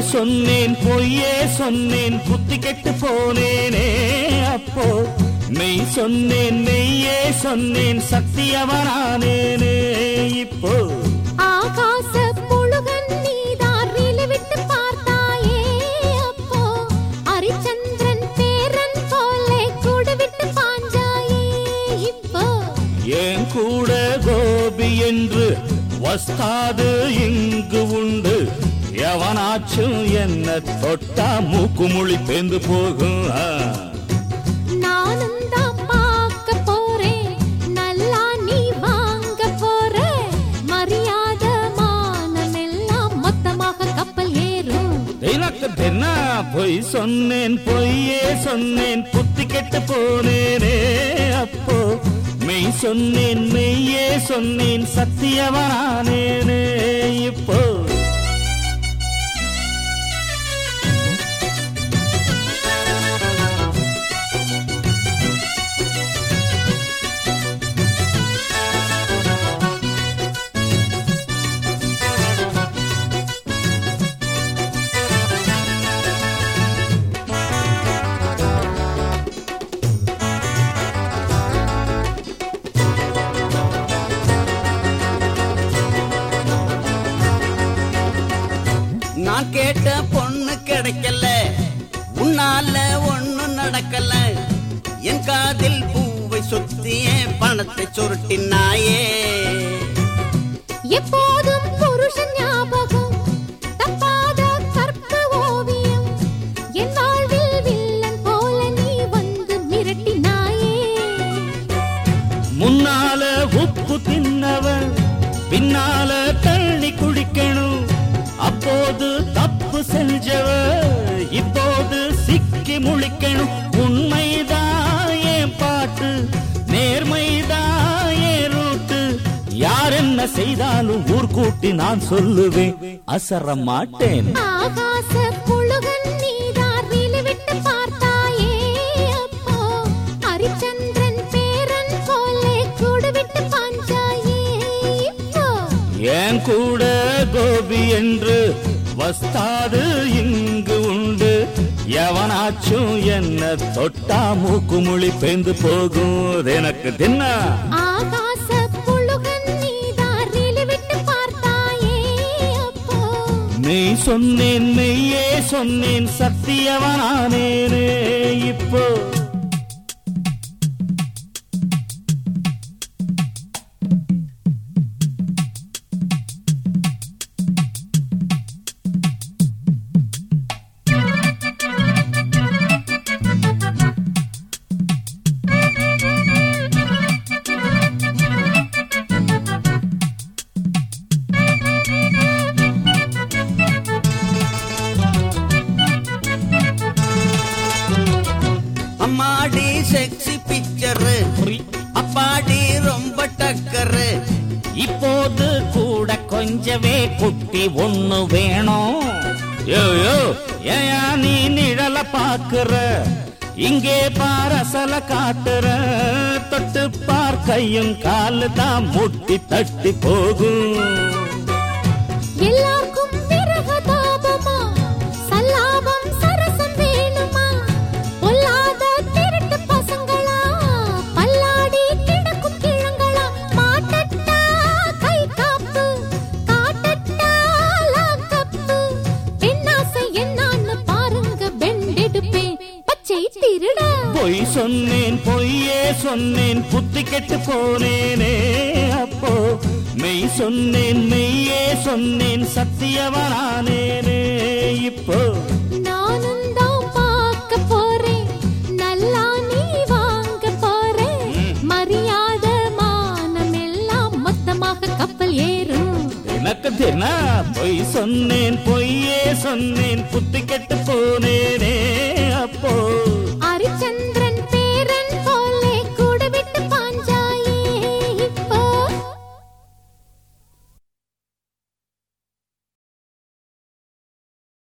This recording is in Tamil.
சொன்னேன் பொய்யே சொன்னேன் புத்தி கெட்டு போனேனே அப்போ மெய் சொன்னேன் மெய்யே சொன்னேன் சத்தியவனானேனே இப்போ ஆகாச புழுகன் நீதான் ரீலு விட்டு பார்த்தாயே அப்போ ஹரிச்சந்திரன் பேரன் போலே கூடு விட்டு பாஞ்சாயே இப்போ ஏன் கூட கோபி என்று வஸ்தாது இங்கு உண்டு எவனாச்சும் என்ன தொட்டா மூக்குமுழி பேந்து போகும் ஆ. நானும் தான் பார்க்க போறேன் நல்லா நீ வாங்க போற மரியாதை மானம் எல்லாம் மொத்தமாக கப்பல் ஏறும் எனக்கு என்ன பொய் சொன்னேன் பொய்யே சொன்னேன் புத்தி கெட்டு போனேனே அப்போ மெய் சொன்னேன் மெய்யே சொன்னேன் சத்தியவனானேனே இப்போ நான் கேட்ட பொண்ணு கிடைக்கல உன்னால ஒண்ணு நடக்கல என் காதில் பூவை சுத்திய பணத்தை சுருட்டினாயே எப்போதும் புருஷன் ஞாபகம் தப்பாத கற்ப ஓவியம் என் வாழ்வில் வில்லன் போல நீ வந்து மிரட்டினாயே முன்னால உப்பு தின்னவன் பின்னால தண்ணி குடிக்கணும் அப்போது தப்பு செஞ்சவ இப்போது சிக்கி முழிக்கணும் உண்மைதான் என் பாட்டு நேர்மைதான் என் ரூட்டு யார் என்ன செய்தாலும் ஊர் கூட்டி நான் சொல்லுவேன் அசர மாட்டேன் ஆகாச புழுகன் நீதான் ரீலு விட்டு பார்த்தாயே அப்போ ஹரிச்சந்திரன் பேரன் போலே கூடு விட்டு பாஞ்சாயே இப்போ ஏன் கூட கோபி என்று வஸ்தாது இங்கு உண்டு எவனாச்சும் என்ன தொட்டா மூக்குமுழி பேந்து போகும் அது எனக்கு தின்ன ஆகாச புழுகன் நீதான் ரீலு விட்டு பார்த்தாயே அப்போ மெய் சொன்னேன் மெய்யே சொன்னேன் சத்தியவனானேனே இப்போ அம்மாடி செக்ஸி பிக்சரு அப்பாடி ரொம்ப டக்கரு இப்போது கூட கொஞ்சவே குட்டி ஒண்ணு வேணும் யோ யோ ஏயா நீ நிழல பாக்குற இங்கே பார் அசல காட்டுற தொட்டு பார் கையும் காலு தான் முட்டி தட்டி போகும் எல்லாருக்கும் பிறகு தாபமா சல்லாபம் சரசம் வேணுமா பொல்லாத திருட்டு பசங்களா பல்லாடி கிடக்கும் கிழங்களா மாட்டட்டா கை காப்பு காட்டட்டா லாக்கப்பு பெண்ணாசை என்னான்னு பாருங்க பெண்டெடுப்பேன் பச்சை திருடா பொய் சொன்னேன் பொய்யே சொன்னேன் புத்தி கெட்டு போனேனே அப்போ மெய் சொன்னேன் மெய்யே சொன்னேன் சத்தியவனானேனே இப்போ